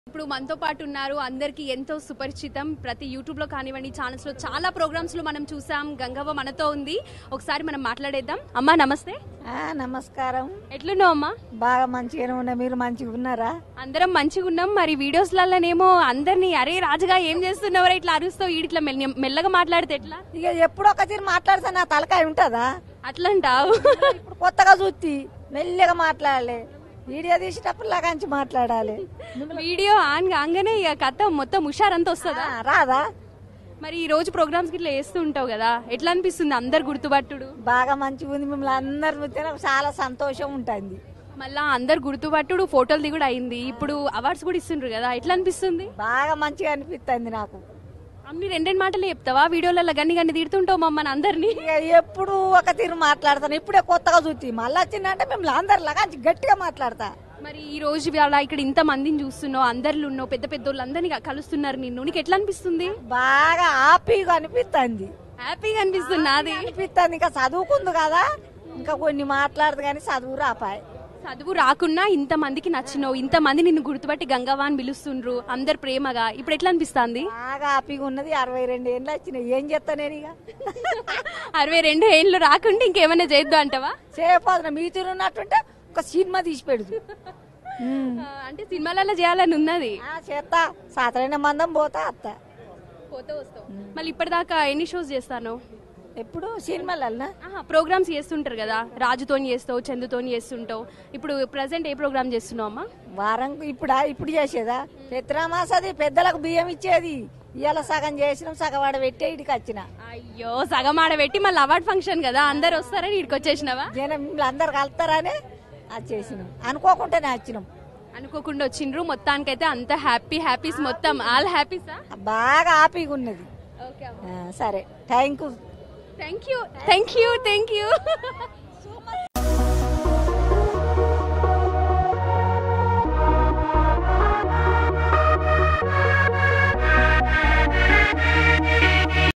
ఇప్పుడు మనతో పాటు ఉన్నారు అందరికీ ఎంతో సుపరిచితం ప్రతి యూట్యూబ్ లో కానివ్వండి ఛానల్స్ లో చాలా ప్రోగ్రామ్స్ లో మనం చూసాం గంగవ్వ మనతో ఉంది ఒకసారి మనం మాట్లాడేద్దాం అమ్మా నమస్తే ఆ, నమస్కారం ఎట్లున్నావు అమ్మా బాగా మంచిగానే ఉన్నా మీరు మంచిగా ఉన్నారా అందరం మంచిగా ఉన్నాం మరి వీడియోస్లలోనేమో అందరినీ అరే రాజుగా ఏం చేస్తున్నావరా ఇట్లా అరుస్తావు ఈడు ఇట్లా మెల్ల- మెల్లగా మాట్లాడితే ఎట్లా ఇక ఎప్పుడు ఒక తీరు మాట్లాడితే నా తలకాయ ఉంటుందా అట్లంటావు ఇప్పుడు కొత్తగా చూస్తే మెల్లిగా మాట్లాడాలి వీడియో తీసేటప్పుడు లగాంచి మాట్లాడాలి వీడియో ఆన్ కాగానే ఇక కథ మొత్తం హుషారంతా వస్తుందా ఆ, రాదా మరి ఈ రోజు ప్రోగ్రామ్స్ ఇట్లా వేస్తూ ఉంటావు కదా ఎట్లా అనిపిస్తుంది అందరు గుర్తుపట్టుడు బాగా మంచిగా ఉంది మిమ్మల్ని అందరు చూస్తే నాకు చాలా సంతోషం ఉంటుంది మళ్ళా అందరు గుర్తుపట్టుడు ఫోటోలు దిగుడు అయింది ఇప్పుడు అవార్డ్స్ కూడా ఇస్తుండ్రు కదా ఎట్లా అనిపిస్తుంది బాగా మంచిగా అనిపిస్తుంది నాకు అన్ని రెండెండు మాటలు చెప్తావా వీడియోలలో గన్ని గన్ని తిడుతుంటావు మమ్మల్ని అందరినీ ఇక ఎప్పుడు ఒక తీరు మాట్లాడతాను ఇప్పుడే కొత్తగా చూస్తే మళ్ళీ వచ్చిందంటే మిమ్మల్ని అందరు లగాంచి గట్టిగా మాట్లాడతా మరి ఈ రోజు ఇవాళ ఇక్కడ ఇంత మందిని చూస్తున్నావు అందరిలో ఉన్నావు పెద్ద పెద్ద వాళ్ళందరినీ కలుస్తున్నారు నిన్ను నీకు ఎట్లా అనిపిస్తుంది బాగా హ్యాపీగా అనిపిస్తుంది హ్యాపీగా అనిపిస్తుంది నాది అనిపిస్తుంది ఇంకా చదువుకుంది కదా ఇంకా కొన్ని మాట్లాడదు కానీ చదువు రాపాయి చదువు రాకున్నా ఇంత మందికి నచ్చినావు ఇంత మంది నిన్ను గుర్తుపట్టి గంగవ్వ అని పిలుస్తుండ్రు అందరు ప్రేమగా ఇప్పుడు ఎట్లా అనిపిస్తుంది బాగా హ్యాపీగా ఉన్నది అరవై రెండు ఏళ్ళు వచ్చినాయి ఏం చేస్తా నేను ఇక అరవై రెండు ఏళ్ళు రాకుండా ఇంకేమైనా చేద్దాం అంటావా చేయపోతున్నా మీ తీరు ఉన్నట్టుంటే ఒక సినిమా తీసి పెడుదు ఆ, అంటే సినిమాలలో చేయాలని ఉన్నది చేస్తా సాతరైన మందం పోతా అత్త పోతే వస్తావు మళ్ళీ ఇప్పటిదాకా ఎన్ని షోస్ చేస్తాను ఎప్పుడు సినిమాలన్నా ప్రోగ్రామ్స్ చేస్తుంటారు కదా రాజుతోని చేస్తావు చందుతోని చేస్తుంటావు ఇప్పుడు ప్రజెంట్ ఏ ప్రోగ్రామ్ చేస్తున్నావు అమ్మా వారం ఇప్పుడా ఇప్పుడు చేసేదా పెద్దరామాసది పెద్దలకు బియ్యం ఇచ్చేది ఇవాళ సగం చేసినాం సగం వాడ పెట్టే ఇడికి వచ్చిన అయ్యో సగం ఆడ పెట్టి మళ్ళీ అవార్డ్ ఫంక్షన్ కదా అందరు వస్తారని ఇక్కడికి వచ్చేసినావా జనం మిమ్మల్ని అందరు కలుతారని అది చేసినాం అనుకోకుండానే వచ్చినాం అనుకోకుండా వచ్చిండ్రు మొత్తానికైతే అంత హ్యాపీ హ్యాపీస్ మొత్తం ఆల్ హ్యాపీసా బాగా హ్యాపీగా ఉన్నది ఓకే ఆ, సరే thank you thank you thank you thank you so much